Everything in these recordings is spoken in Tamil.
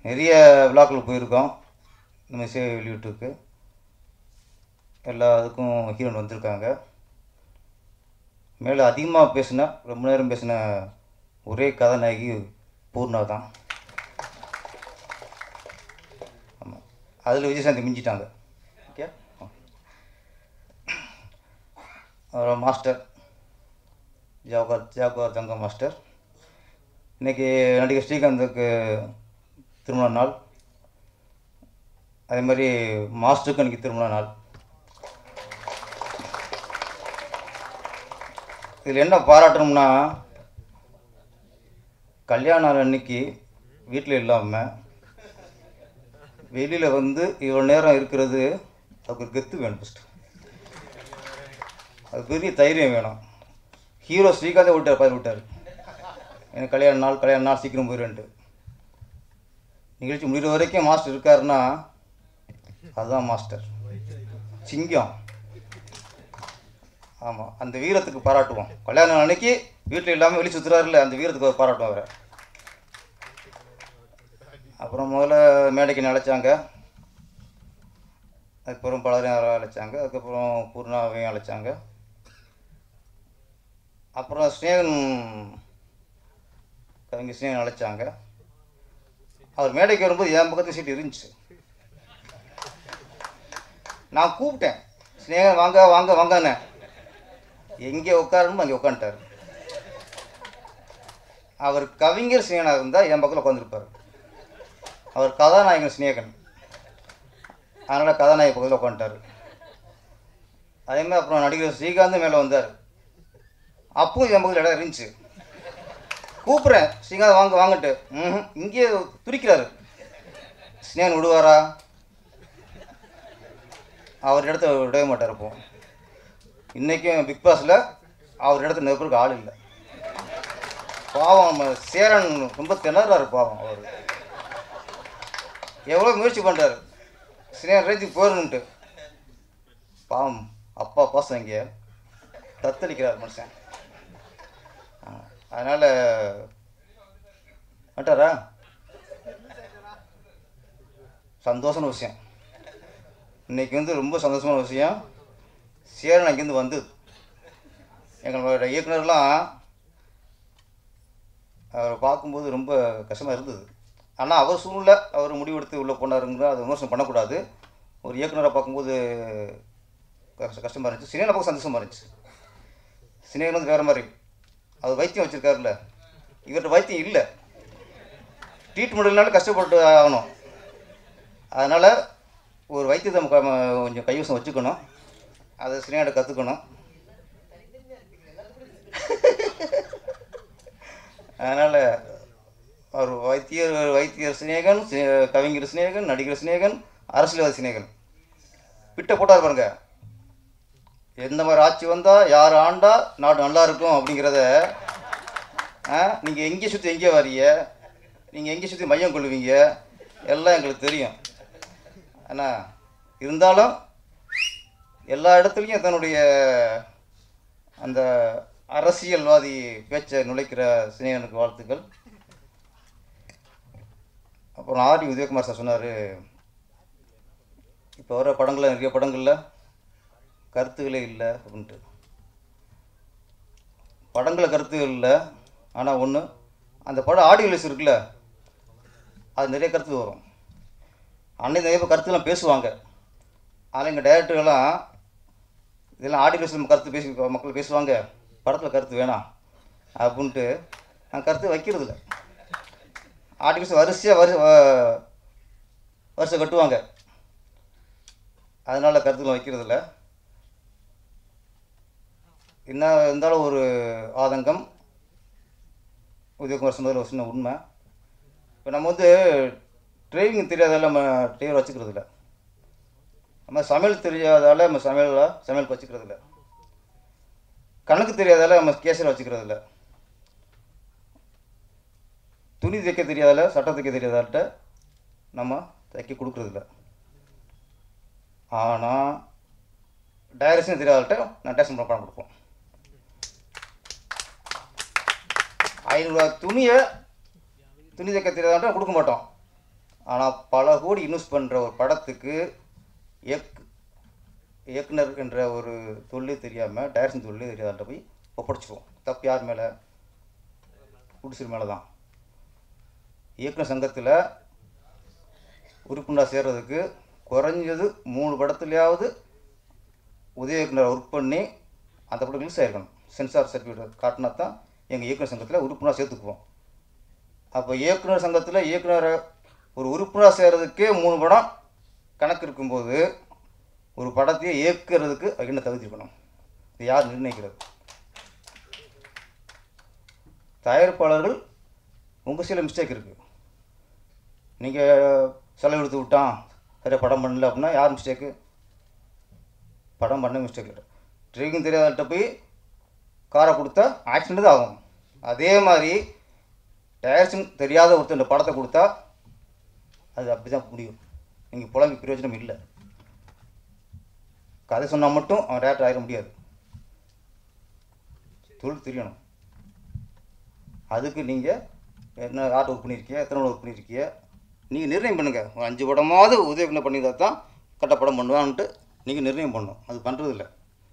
நிறைய விழாக்களுக்கு போயிருக்கோம் நம்ம இசை வெளியீட்டுக்கு எல்லா இதுக்கும் ஹீரோயின் வந்திருக்காங்க மேலே அதிகமாக பேசின ரொம்ப நேரம் பேசின ஒரே கதாநாயகி பூர்ணா தான் ஆமாம் அதில் விஜயசாந்தி மிஞ்சிட்டாங்க ஓகே அப்புறம் master Jaguar Jaguar Thangam master இன்றைக்கி நடிகர் ஸ்ரீகாந்துக்கு திருமண நாள் அதே மாதிரி மாஸ்டருக்கும் இன்றைக்கி திருமண நாள் இதில் என்ன பாராட்டணும்னா கல்யாண நாள் அன்னைக்கு வீட்டில் இல்லாமல் வெளியில் வந்து இவ்வளோ நேரம் இருக்கிறது அதுக்கு ஒரு கெத்து வேணும் ஃபஸ்ட்டு அது பெரிய தைரியம் வேணும் ஹீரோ ஸ்ரீகாந்தே விட்டார் பாரு விட்டார் எனக்கு கல்யாண நாள் கல்யாண நாள் சீக்கிரம் போயிடுன்ட்டு நிகழ்ச்சி முடிகிற வரைக்கும் மாஸ்டர் இருக்காருன்னா அதுதான் மாஸ்டர் சிங்கம் ஆமாம் அந்த வீரத்துக்கு பாராட்டுவோம் கல்யாண நாள் அன்னைக்கு வீட்டில் இல்லாமல் வெளியே சுற்றுறாருல அந்த வீரத்துக்கு ஒரு பாராட்டுவோம் அவரை அப்புறம் முதல்ல மேடைக்கு என்னை அழைச்சாங்க அதுக்கப்புறம் பலரையும் அழைச்சாங்க அதுக்கப்புறம் பூர்ணாவையும் அழைச்சாங்க அப்புறம் ஸ்னேகன் கவிஞர் ஸ்னேகன் அழைச்சாங்க அவர் மேடைக்கு வரும்போது என் பக்கத்து சீட் இருந்துச்சு நான் கூப்பிட்டேன் ஸ்னேகன் வாங்க வாங்க வாங்கண்ணே எங்கே உட்காரணுமோ அங்கே உட்காந்துட்டார் அவர் கவிஞர் ஸ்னேகனாக இருந்தால் என் பக்கத்தில் உட்காந்துருப்பார் அவர் கதாநாயகன் ஸ்னேகன் அதனால் கதாநாயக பக்கத்தில் உட்காந்துட்டார் அதேமாதிரி அப்புறம் நடிகர் ஸ்ரீகாந்த் மேலே வந்தார் அப்பவும் என் பக்கத்தில் இடம் இருந்துச்சு கூப்பிட்றேன் ஸ்ரீகாந்த் வாங்க வாங்கட்டு ம் இங்கே துடிக்கிறாரு ஸ்னேகன் விடுவாரா அவர் இடத்த விடவே மாட்டார் இப்போ இன்றைக்கும் பிக் பாஸில் அவர் இடத்துல நிற்பருக்கு ஆள் இல்லை பாவம் நம்ம சேரன் ரொம்ப திணறாரு பாவம் அவர் எவ்வளோ முயற்சி பண்ணுறாரு சினிமா ரேஞ்சுக்கு போயிடணுன்ட்டு பாவம் அப்பா பாசம் இங்கே தத்தளிக்கிறார் மனுஷன் அதனால் மாட்டாரா சந்தோஷமான விஷயம் இன்றைக்கி வந்து ரொம்ப சந்தோஷமான விஷயம் சேரன் அங்கேருந்து வந்தது எங்களோட இயக்குனர்லாம் அவரை பார்க்கும்போது ரொம்ப கஷ்டமாக இருந்தது ஆனால் அவர் சூழ்நிலை அவர் முடிவெடுத்து உள்ளே போனாருங்கிற அதை விமர்சனம் பண்ணக்கூடாது ஒரு இயக்குனரை பார்க்கும்போது கஷ்ட கஷ்டமாக இருந்துச்சு சினிமா பார்க்க சந்தோஷமாக இருந்துச்சு சினிமா வந்து வேறு மாதிரி அவர் வைத்தியம் வச்சுருக்காருல்ல இவர்கிட்ட வைத்தியம் இல்லை ட்ரீட்மெண்ட் இல்லைனாலும் கஷ்டப்பட்டு ஆகணும் அதனால் ஒரு வைத்தியத்தை நம்ம க- கொஞ்சம் கைவசம் வச்சுக்கணும் அதை சினிமாட்ட கற்றுக்கணும் அதனால் அவர் வைத்தியர் வைத்தியர் சிநேகன் சி- கவிஞர் சிநேகன் நடிகர் சிநேகன் அரசியல்வாதி சிநேகன் பிட்ட போட்டார் பாருங்க எந்த மாதிரி ஆட்சி வந்தால் யார் ஆண்டா நாடு நல்லா இருக்கும் அப்படிங்கிறத நீங்கள் எங்கே சுற்றி எங்கே வரீங்க நீங்கள் எங்கே சுற்றி மையம் கொள்வீங்க எல்லாம் எங்களுக்கு தெரியும் ஆனால் இருந்தாலும் எல்லா இடத்துலையும் தன்னுடைய அந்த அரசியல்வாதி பேச்சை நுழைக்கிற சிநேகனுக்கு வாழ்த்துக்கள் அப்புறம் ஆர்டி உதயகுமார் சார் சொன்னார் இப்போ வர படங்களில் நிறைய படங்களில் கருத்துகளே இல்லை அப்படின்ட்டு படங்களில் கருத்துகள் இல்லை ஆனால் ஒன்று அந்த படம் ஆடியோ ரிலீஸ் இருக்குல்ல அது நிறைய கருத்து வரும் அன்னைக்கு நிறைய பேர் கருத்துலாம் பேசுவாங்க ஆனால் எங்கள் டைரக்டர்கள்லாம் இதெல்லாம் ஆடியோ ரிலீஸ் கருத்து பேசி மக்கள் பேசுவாங்க படத்தில் கருத்து வேணாம் அப்படின்ட்டு நான் கருத்து வைக்கிறது இல்லை ஆர்டிகல்ஸ் வரிசையாக வரி வ- வரிசை கட்டுவாங்க அதனால் கருத்துக்கள் வைக்கிறது இல்லை என்ன இருந்தாலும் ஒரு ஆதங்கம் உதயகுமார் சொன்னதில் ஒரு சின்ன உண்மை இப்போ நம்ம வந்து டிரைவிங் தெரியாதால நம்ம டிரைவர் வச்சுக்கிறது இல்லை நம்ம சமையல் தெரியாதால நம்ம சமையலில் சமையலுக்கு வச்சுக்கிறது இல்லை கணக்கு தெரியாதால நம்ம கேஸில் வச்சுக்கிறது இல்லை துணி தைக்க தெரியாதால சட்டை தைக்க தெரியாதால்ட்ட நம்ம தைக்க கொடுக்குறதில்ல ஆனால் டைரக்ஷன் தெரியாதால்ட்ட நான் டேஷன் பணம் கொடுப்போம் ஐநூறுரூவா துணியை துணி தைக்க தெரியாதால்ட்ட கொடுக்க மாட்டோம் ஆனால் பல கோடி இன்வெஸ்ட் பண்ணுற ஒரு படத்துக்கு இயக் இயக்குனர் என்ற ஒரு தொழிலே தெரியாமல் டைரக்ஷன் தொழிலே தெரியாத போய் ஒப்படைச்சிருவோம் தப்பு யார் மேலே ப்ரொடியூசர் மேலே தான் இயக்குனர் சங்கத்தில் உறுப்பினராக சேர்றதுக்கு குறைஞ்சது மூணு படத்துலையாவது உதவி இயக்குனர் ஒர்க் பண்ணி அந்த படம் ரிலீஸ் ஆகிருக்கணும் சென்சார் சர்டிஃபிகேட் காட்டினா தான் எங்கள் இயக்குனர் சங்கத்தில் உறுப்பினராக சேர்த்துக்குவோம் அப்போ இயக்குனர் சங்கத்தில் இயக்குனரை ஒரு உறுப்பினராக சேர்றதுக்கே மூணு படம் கணக்கு இருக்கும்போது ஒரு படத்தையே இயக்குறதுக்கு அதுக்கு என்ன தகுதி இருக்கணும் இது யார் நிர்ணயிக்கிறது தயாரிப்பாளர்கள் உங்கள் சில மிஸ்டேக் இருக்குது நீங்கள் செலவு எடுத்து விட்டான் சரியாக படம் பண்ணல அப்படின்னா யார் மிஸ்டேக்கு படம் பண்ண மிஸ்டேக் இல்லை ட்ரைவிங் தெரியாதவர்கிட்ட போய் காரை கொடுத்தா ஆக்சிடென்ட் தான் ஆகும் அதே மாதிரி டைரக்ஷன் தெரியாத ஒருத்தர் இந்த படத்தை கொடுத்தா அது அப்படி தான் முடியும் நீங்கள் புலம்பி பிரயோஜனம் இல்லை கதை சொன்னால் மட்டும் அவன் டேரக்டர் ஆகிட முடியாது தொழில் தெரியணும் அதுக்கு நீங்கள் என்ன ஆர்ட் ஒர்க் பண்ணியிருக்கிய எத்தனை ஒர்க் பண்ணியிருக்கிய நீங்கள் நிர்ணயம் பண்ணுங்கள் ஒரு அஞ்சு படமாவது உதவி பண்ணியிருந்தா தான் கட்ட படம் பண்ணுவான்ட்டு நீங்கள் நிர்ணயம் பண்ணணும் அது பண்ணுறது இல்லை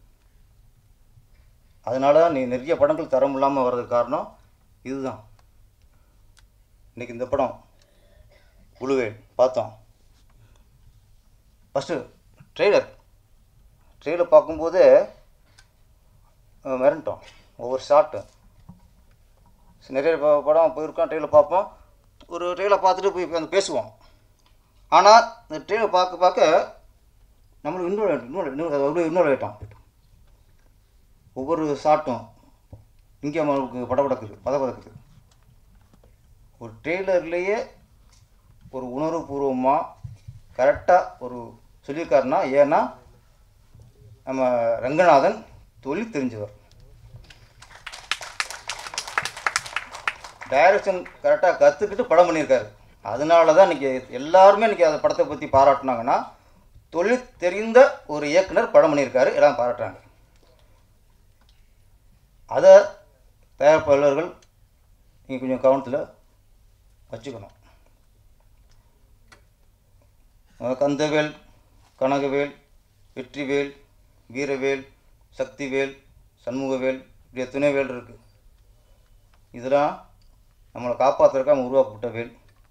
அதனால நீ நிறைய படங்கள் தரம் இல்லாமல் வர்றதுக்கு காரணம் இதுதான் இன்றைக்கி இந்த படம் உழுவேன் பார்த்தோம் ஃபஸ்ட்டு ட்ரெய்லர் ட்ரெய்லர் பார்க்கும்போது அஹ், மிரண்டோம் ஒவ்வொரு ஷாட்டு நிறைய ப- படம் போயிருக்கோம் ட்ரெயிலர் பார்ப்போம் ஒரு ட்ரெயிலை பார்த்துட்டு போய் வந்து பேசுவோம் ஆனால் இந்த ட்ரெயிலை பார்க்க பார்க்க நம்மளுக்கு இன்னொரு இன்னொரு இன்னொரு இன்னொரு ஆகிட்டோம் ஒவ்வொரு ஷாட்டும் இங்கே நம்மளுக்கு படபடக்குது பதபதக்குது ஒரு ட்ரெய்லர்லேயே ஒரு உணர்வுபூர்வமாக கரெக்டாக ஒரு சொல்லியிருக்காருன்னா ஏன்னா நம்ம ரங்கநாதன் தொழில் தெரிஞ்சவர் டைரக்ஷன் கரெக்டாக கற்றுக்கிட்டு படம் பண்ணியிருக்காரு அதனால தான் இன்றைக்கி எல்லாருமே இன்றைக்கி அந்த படத்தை பற்றி பாராட்டினாங்கன்னா தொழில் தெரிந்த ஒரு இயக்குனர் படம் பண்ணியிருக்காரு எல்லாம் பாராட்டுறாங்க அதை தயாரிப்பாளர்கள் நீங்கள் கொஞ்சம் கவனத்தில் வச்சுக்கணும் அஹ் கந்தவேல் கனகவேல் வெற்றிவேல் வீரவேல் சக்திவேல் சண்முகவேல் இப்படி எத்தனை வேல் இருக்குது இதெல்லாம் நம்மளை காப்பாற்றுறதுக்கு அவன் உருவாக்கப்பட்ட வேல்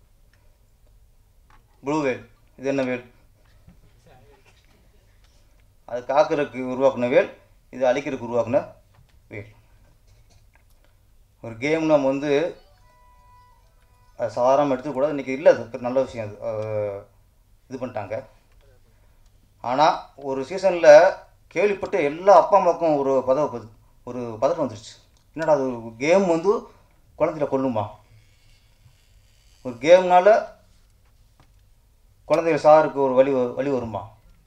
ப்ளூ வேல் இது என்ன வேல் அது காக்கிறதுக்கு உருவாக்குன வேல் இது அழிக்கிறதுக்கு உருவாக்குன வேல் ஒரு கேம் நம்ம வந்து அது சாதாரணமாக எடுத்துக்கூடாது இன்றைக்கி இல்லை அது நல்ல விஷயம் அது அஹ் இது பண்ணிட்டாங்க ஆனால் ஒரு சீசனில் கேள்விப்பட்டு எல்லா அப்பா அம்மாவுக்கும் ஒரு பதவ ஒரு பதட்டம் வந்துருச்சு என்னடா அது கேம் வந்து குழந்தையில கொல்லுமா ஒரு கேம்னால குழந்தைகள் சாருக்கு ஒரு வழி வ- வழி வருமா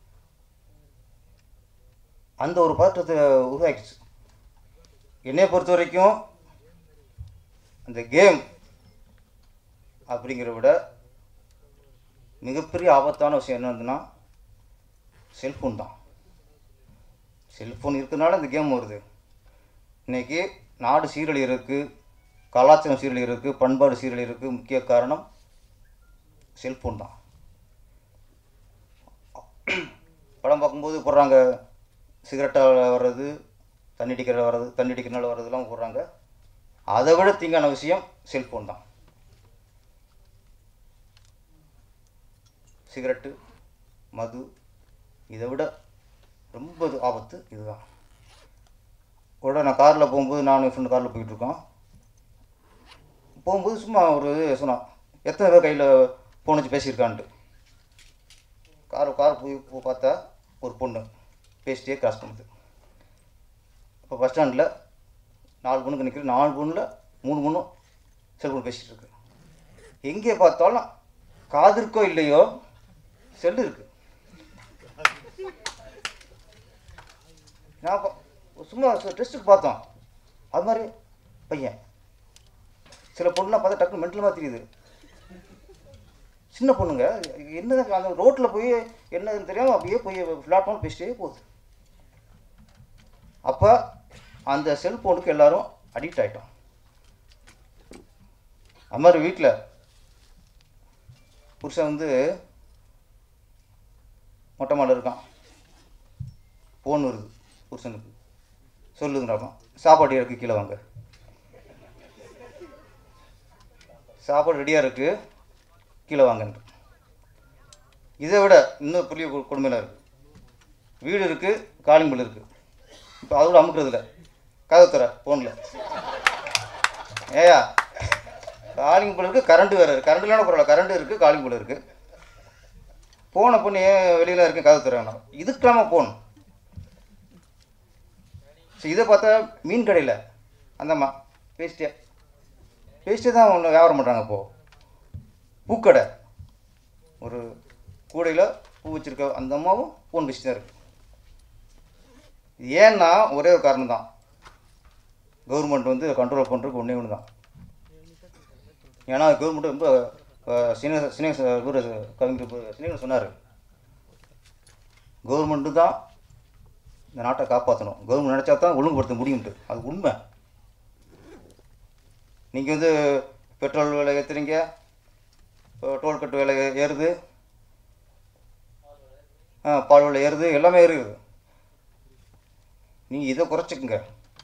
அந்த ஒரு பதட்டத்தை உருவாக்கிச்சு என்னைய பொறுத்த வரைக்கும் அந்த கேம் அப்படிங்கிறத விட மிகப்பெரிய ஆபத்தான விஷயம் என்னதுன்னா செல்ஃபோன் தான் செல்ஃபோன் இருக்கிறதுனால இந்த கேம் வருது இன்னைக்கு நாடு சீரழிகிறதுக்கு கலாச்சாரம் சீரழிகிறதுக்கு பண்பாடு சீரழிகிறதுக்கு முக்கிய காரணம் செல்ஃபோன் தான் படம் பார்க்கும்போது போடுறாங்க சிகரெட்டால் வர்றது தண்ணி அடிக்கிற வர்றது தண்ணி அடிக்கிறனால வர்றதெல்லாம் போடுறாங்க அதை விட தீங்கான விஷயம் செல்ஃபோன் தான் சிகரெட்டு மது இதை விட ரொம்ப இது ஆபத்து இதுதான் கூட நான் காரில் போகும்போது நான் ஃப்ரெண்டு காரில் போயிட்டு இருக்கோம் போகும்போது சும்மா ஒரு இது சொன்னான் எத்தனை பேர் கையில் ஃபோன் வச்சு பேசியிருக்கான்ட்டு கார் கார் போய் போய் பார்த்தா ஒரு பொண்ணு பேசிட்டே கிராஸ் பண்ணுது இப்போ பஸ் ஸ்டாண்டில் நாலு பொண்ணுக்கு நிற்கிற நாலு பொண்ணில் மூணு பொண்ணும் செல்ஃபோன் பேசிகிட்டு இருக்கு எங்கே பார்த்தாலும் காது இருக்கோ இல்லையோ செல்லு இருக்கு நான் பா- சும்மா டெஸ்ட்டுக்கு பார்த்தோம் அது மாதிரி பையன் சில பொண்ணுலாம் பார்த்தா டக்குனு மென்டலமாக தெரியுது சின்ன பொண்ணுங்க என்ன அந்த ரோட்டில் போய் என்னதுன்னு தெரியாமல் அப்படியே போய் பிளாட்ஃபார்ம் பேசிட்டே போகுது அப்போ அந்த செல்ஃபோனுக்கு எல்லாரும் அடிக்ட் ஆகிட்டோம் அது மாதிரி வீட்டில் புருஷன் வந்து மொட்டை மாடில் இருக்கான் ஃபோன் வருது புருஷனுக்கு சொல்லுங்கடாமா சாப்பாடு இருக்கு கீழே வாங்க சாப்பாடு ரெடியாக இருக்குது கீழே வாங்கன்ட்டு இதை விட இன்னும் பெரிய கு- கொடுமையில இருக்குது வீடு இருக்குது காலிங் பில் இருக்குது இப்போ அதோட அமுக்குறது இல்லை கதவு தர ஃபோனில் ஏயா காலிங் பில் இருக்குது கரண்ட்டு வேறு இருக்குது கரண்ட் இல்லைனா பரவாயில்ல கரண்ட் இருக்குது காலிங் பில் இருக்குது ஃபோனை பண்ணி ஏன் வெளியில் இருக்கு கதவு தரணும் இதுக்கெல்லாமா ஃபோன் சரி இதை பார்த்தா மீன் கடையில் அந்தம்மா பேசிட்டே பேசிட்டே தான் ஒன்று வியாபாரம் பண்ணுறாங்க இப்போது பூக்கடை ஒரு கூடையில் பூ வச்சுருக்க அந்த அம்மாவும் ஃபோன் பேசிட்டு தான் இருக்கு ஏன்னா ஒரே ஒரு காரணம் தான் கவர்மெண்ட் வந்து கண்ட்ரோல் பண்ணுறதுக்கு ஒன்றே ஒன்று தான் ஏன்னா கவர்மெண்ட் ரொம்ப சினிமா சினிமா இவர் கவிஞர் சினிமா சொன்னார் கவர்மெண்ட்டு தான் இந்த நாட்டை காப்பாற்றணும் கவர்மெண்ட் நினச்சா தான் ஒழுங்குபடுத்த முடியும்ட்டு அது உண்மை நீங்கள் வந்து பெட்ரோல் விலை ஏற்றுறீங்க டோல் கட்டு விலை ஏறுது ஆ பால் விலை ஏறுது எல்லாமே ஏறுது நீங்கள் இதை குறைச்சிக்கங்க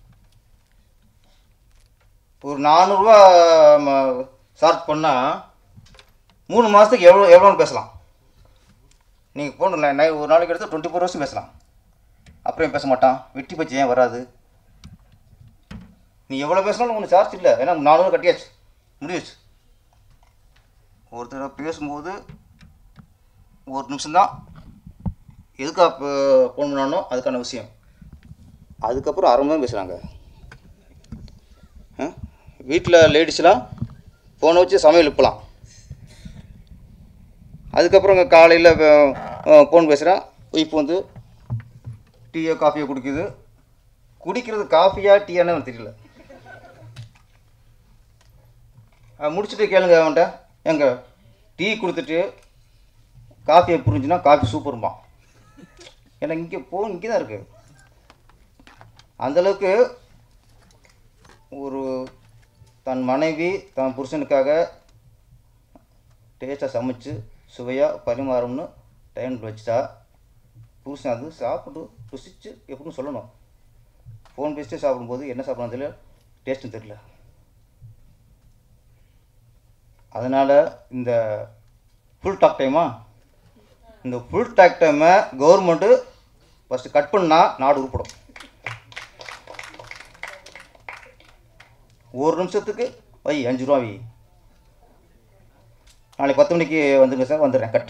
ஒரு நானூறுரூவா சார்ஜ் பண்ணால் மூணு மாதத்துக்கு எவ்வளோ எவ்வளோன்னு பேசலாம் நீங்கள் போன நை ஒரு நாளைக்கு எடுத்து டுவெண்ட்டி ஃபோர் ஹவர்ஸும் பேசலாம் அப்புறம் பேச மாட்டான் வெட்டி பச்சு ஏன் வராது நீ எவ்வளோ பேசினாலும் ஒன்றும் சார்ஜ் இல்லை ஏன்னா நானூறு கட்டியாச்சு முடியாச்சு ஒருத்தர் பேசும்போது ஒரு நிமிஷம்தான் எதுக்காக ஃபோன் பண்ணானோ அதுக்கான விஷயம் அதுக்கப்புறம் அரை மணி நேரம் பேசுகிறாங்க வீட்டில் லேடிஸ்லாம் ஃபோனை வச்சு சமையல் இப்பலாம் அதுக்கப்புறம் காலையில் ஃபோன் பேசுகிறேன் ஒய்ஃப் வந்து டீயோ காஃபியோ குடிக்குது குடிக்கிறது காஃபியா டீயானு எனக்கு தெரியல அஹ் முடிச்சுட்டு கேளுங்க அவன்கிட்ட எங்க டீ கொடுத்துட்டு காஃபியை புரிஞ்சுன்னா காஃபி சூப்பரும்பான் ஏன்னா இங்கே போ இங்கே தான் இருக்குது அந்தளவுக்கு ஒரு தன் மனைவி தன் புருஷனுக்காக டேஸ்ட்டாக சமைச்சு சுவையாக பரிமாறணும்னு டைம் வச்சுட்டா புருஷன் அது சாப்பிட்டு ருசிச்சு எப்படின்னு சொல்லணும் ஃபோன் பேசிட்டே சாப்பிடும்போது என்ன சாப்பிட்றது தெரியல டேஸ்ட்டும் தெரியல அதனால் இந்த ஃபுல் டாக் டைமா இந்த ஃபுல் டாக் டைமை கவர்மெண்ட்டு ஃபஸ்ட்டு கட் பண்ணால் நாடு உருப்படும் ஒரு நிமிஷத்துக்கு வை அஞ்சு ரூபா வை நாளைக்கு பத்து மணிக்கு வந்துருங்க சார் வந்துடுறேன் கட்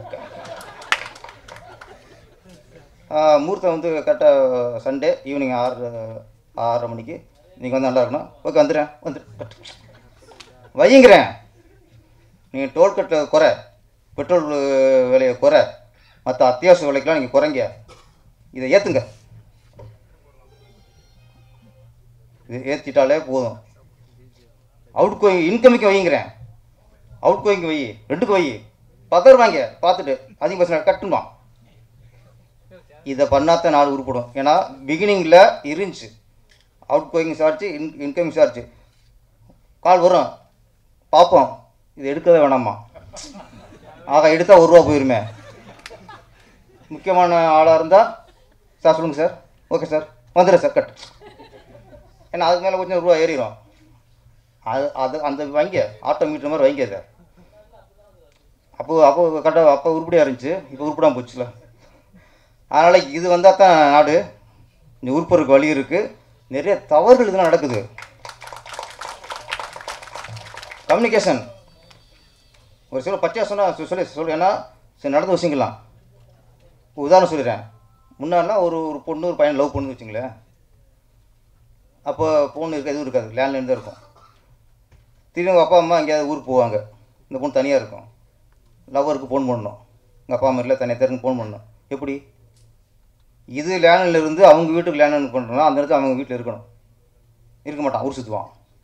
முகூர்த்தம் வந்து கரெக்டாக சண்டே ஈவினிங் ஆறு ஆறரை மணிக்கு நீங்கள் வந்து நல்லா இருக்கணும் ஓகே வந்துடுறேன் வந்துடு கட் வையுங்கிறேன் நீங்கள் டோல்கட்டில் குறை பெட்ரோல் விலையை குறை மற்ற அத்தியாவசிய விலைக்கெல்லாம் நீங்கள் குறைங்க இதை ஏற்றுங்க இது ஏற்றிட்டாலே போதும் அவுட் கோயிங் இன்கமிக்கு வைங்கிறேன் அவுட் கோயிங் வை ரெண்டுக்கு வை பத்து ரூபாய்ங்க பார்த்துட்டு அதிகம் பர்சன்ட் கட்டுமா இதை பண்ணாதான் நாடு உருப்படும் ஏன்னா பிகினிங்கில் இருந்துச்சு out going charge in incoming charge call வரும் பார்ப்போம் இது எடுக்கவே வேணாமா ஆக எடுத்தால் ஒரு ரூபா போயிருமே முக்கியமான ஆளாக இருந்தால் சார் சொல்லுங்கள் சார் ஓகே சார் வந்துடுறேன் சார் கட் ஏன்னா அதுக்கு மேலே கொஞ்சம் ரூபா ஏறிடும் அது அது அந்த வைங்க ஆட்டோ மீட்டர் மாதிரி வைங்க அதை அப்போ அப்போ கரெக்டாக அப்போ உருப்படியாக இருந்துச்சு இப்போ உருப்படாமல் போச்சுல அதனால் இது வந்தால் தான் நாடு இந்த உருப்பறதுக்கு வழி இருக்குது நிறைய தவறுகள் இதெல்லாம் நடக்குது கம்யூனிகேஷன் ஒரு சில பச்சையாக சொன்னால் சொல்லி சொல்லு ஏன்னா சரி நடந்த விஷயங்கள்லாம் ஒரு உதாரணம் சொல்லிடுறேன் முன்னாடிலாம் ஒரு ஒரு பொண்ணு ஒரு பையன் லவ் பண்ணுன்னு வச்சுங்களேன் அப்போ ஃபோன் இருக்க எதுவும் இருக்காது லேண்ட்லைன் தான் இருக்கும் திடீர்னு அப்பா அம்மா எங்கேயாவது ஊருக்கு போவாங்க இந்த பொண்ணு தனியாக இருக்கும் லவ்வருக்கு ஃபோன் பண்ணணும் எங்கள் அப்பா அம்மா இல்லை தனியாக தெரிஞ்சு ஃபோன் பண்ணணும் எப்படி இது லேண்ட்லைனில் இருந்து அவங்க வீட்டுக்கு லேண்ட்லைன் பண்ணுறோம்னா அந்த இடத்துல அவங்க வீட்டில் இருக்கணும் இருக்க மாட்டான் ஊர் சுற்றுவான்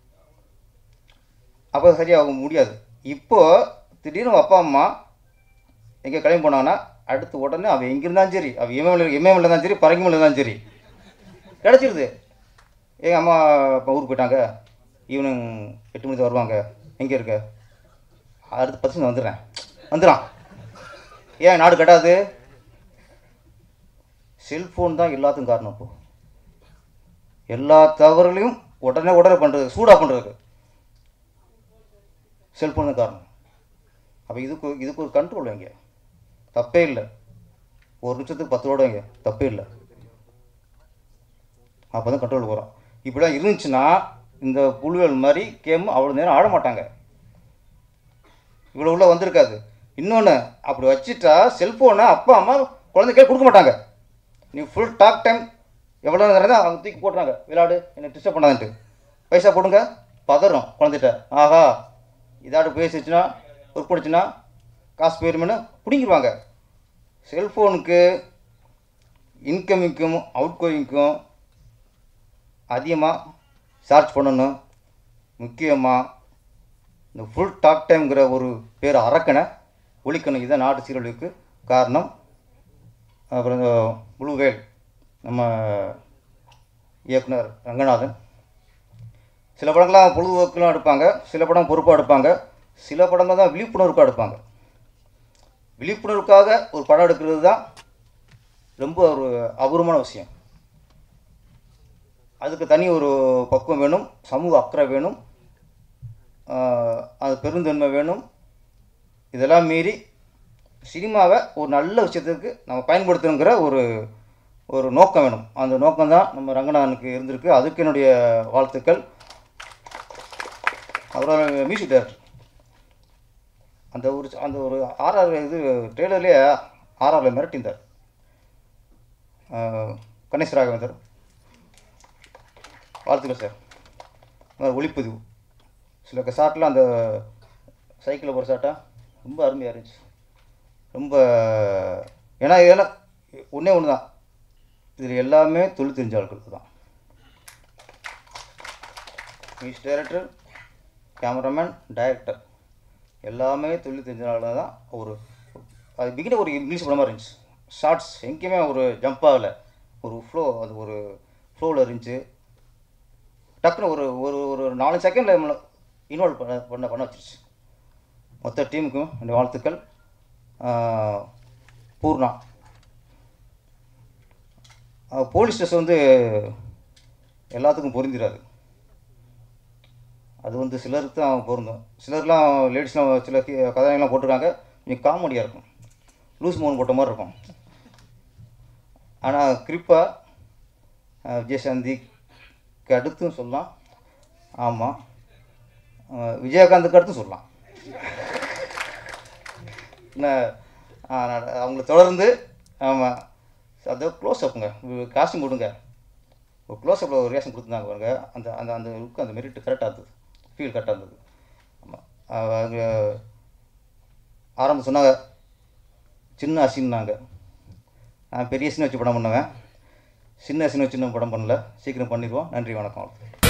அப்போ சரியாக முடியாது இப்போது திடீர்னு அப்பா அம்மா எங்கே கிளம்பி போனாங்கன்னா அடுத்து உடனே அவன் எங்கே இருந்தாலும் சரி அவன் இமயமலை இமயமலை இருந்தாலும் சரி பரங்கிமலை இருந்தாலும் சரி கிடச்சிருது எங்கள் அம்மா இப்போ ஊருக்கு போயிட்டாங்க ஈவினிங் எட்டு மணிக்கு வருவாங்க எங்கே இருக்க அடுத்து பத்து நிமிஷம் வந்துடுறேன் வந்துடான் ஏன் நாடு கட்டாது செல்ஃபோன் தான் எல்லாத்துக்கும் காரணம் இப்போ எல்லா தவறுகளையும் உடனே உடனே பண்ணுறது சூடாக பண்ணுறதுக்கு செல்ஃபோன் தான் காரணம் அப்போ இதுக்கு இதுக்கு ஒரு கண்ட்ரோல் வைங்க தப்பே இல்லை ஒரு நிமிஷத்துக்கு பத்து ரூபா வைங்க தப்பே இல்லை அப்போ தான் கண்ட்ரோல் வரும் இப்படிலாம் இருந்துச்சுன்னா இந்த புழுவல் மாதிரி கேம் அவ்வளோ நேரம் ஆட மாட்டாங்க இவ்வளோ உள்ள வந்திருக்காது இன்னொன்று அப்படி வச்சுட்டா செல்ஃபோனை அப்பா அம்மா குழந்தைக்கே கொடுக்க மாட்டாங்க நீ ஃபுல் டாக் டைம் எவ்வளோ நேரம் தான் அவங்க தூக்கி போட்டுறாங்க விளையாடு என்னை டிஸ்டர்ப் பண்ணாதுன்ட்டு பைசா போடுங்க பதறும் குழந்தைகிட்ட ஆஹா இதாட்டு பேசிச்சுன்னா ஒர்க் பண்ணிச்சுன்னா காசு போயிருமேனு பிடிங்கிடுவாங்க செல்ஃபோனுக்கு இன்கமிங்க்கும் அவுட் கோயிங்க்கும் அதிகமாக சார்ஜ் பண்ணணும் முக்கியமாக இந்த ஃபுல் டாக் டைம்ங்கிற ஒரு பேர் அரக்கனை ஒழிக்கணும் இதுதான் நாட்டு சீரழிவுக்கு காரணம் அப்புறம் இந்த ப்ளூ வேல் நம்ம இயக்குனர் ரங்கநாதன் சில படங்கள்லாம் பொழுதுபோக்கெலாம் எடுப்பாங்க சில படம் பொறுப்பாக எடுப்பாங்க சில படங்கள் தான் விழிப்புணர்வுக்காக எடுப்பாங்க விழிப்புணர்வுக்காக ஒரு படம் எடுக்கிறது தான் ரொம்ப ஒரு அபூர்வமான விஷயம் அதுக்கு தனி ஒரு பக்குவம் வேணும் சமூக அக்கறை வேணும் ஆஹ் அது பெருந்தன்மை வேணும் இதெல்லாம் மீறி சினிமாவை ஒரு நல்ல விஷயத்துக்கு நம்ம பயன்படுத்தணுங்கிற ஒரு ஒரு நோக்கம் வேணும் அந்த நோக்கம் தான் நம்ம ரங்கநாதனுக்கு இருந்திருக்கு அதுக்கு என்னுடைய வாழ்த்துக்கள் அப்புறம் மியூசிக் டைரக்டர் அந்த ஒரு அந்த ஒரு ஆர்ஆர் இது ட்ரெய்லர்லேயே ஆர்ஆரில் மிரட்டிந்தார் ஆஹ் கணேஷ் ராகவேந்தர் வாழ்த்துக்கள் சார் அப்புறம் ஒளிப்பதிவு சில ஷாட்டில் அந்த சைக்கிளில் போகிற ஷாட்டா ரொம்ப அருமையாக இருந்துச்சு ரொம்ப ஏன்னா இதெல்லாம் ஒன்றே ஒன்று தான் இதில் எல்லாமே தொழில் தெரிஞ்ச ஆட்கள் தான் மியூசிக் டைரக்டர் கேமராமேன் டைரக்டர் எல்லாமே தொழில் தெரிஞ்ச ஆள் தான் ஒரு அது பிகின ஒரு இங்கிலீஷ் படமாக இருந்துச்சு ஷார்ட்ஸ் எங்கேயுமே ஒரு ஜம்ப் ஆகலை ஒரு ஃப்ளோ அது ஒரு ஃப்ளோவில் இருந்துச்சு டக்குன்னு ஒரு ஒரு ஒரு நாலு செகண்டில் நம்மளை இன்வால்வ் பண்ண பண்ண பண்ண வச்சிருச்சு மொத்த டீமுக்கும் என்னுடைய வாழ்த்துக்கள் ஆஹ் பூர்ணா ஆஹ் போலீஸ் ஸ்டேஷன் வந்து எல்லாத்துக்கும் பொருந்திராது அது வந்து சிலருக்கு தான் பொருந்தும் சிலர்லாம் லேடிஸ்லாம் சில கி- கதையெல்லாம் போட்டிருக்காங்க கொஞ்சம் காமெடியாக இருக்கும் லூஸ் மோன் போட்ட மாதிரி இருக்கும் ஆனால் குறிப்பாக விஜயசாந்திக்கு அடுத்தும் சொல்லலாம் ஆமாம் விஜயகாந்துக்கு அடுத்தும் சொல்லலாம் என்ன ஆ, நான் அவங்கள தொடர்ந்து ஆமாம் அது க்ளோஸ் அப்புங்க காஸ்டியூம் போடுங்க ஒரு க்ளோஸ் அப்பில் ஒரு ரியாக்ஷன் கொடுத்துருந்தாங்க பாருங்க அந்த அந்த அந்த லுக் அந்த மெரிட் கரெக்டாக இருந்தது ஃபீல் கரெக்டாக இருந்தது ஆமாம் அவங்க ஆரம்பம் சொன்னாங்க சின்ன அசின்னாங்க நான் பெரிய சீன் வச்சு படம் பண்ணுவேன் சின்ன சீன் வச்சு இன்னும் படம் பண்ணல சீக்கிரம் பண்ணிடுவோம் நன்றி வணக்கம்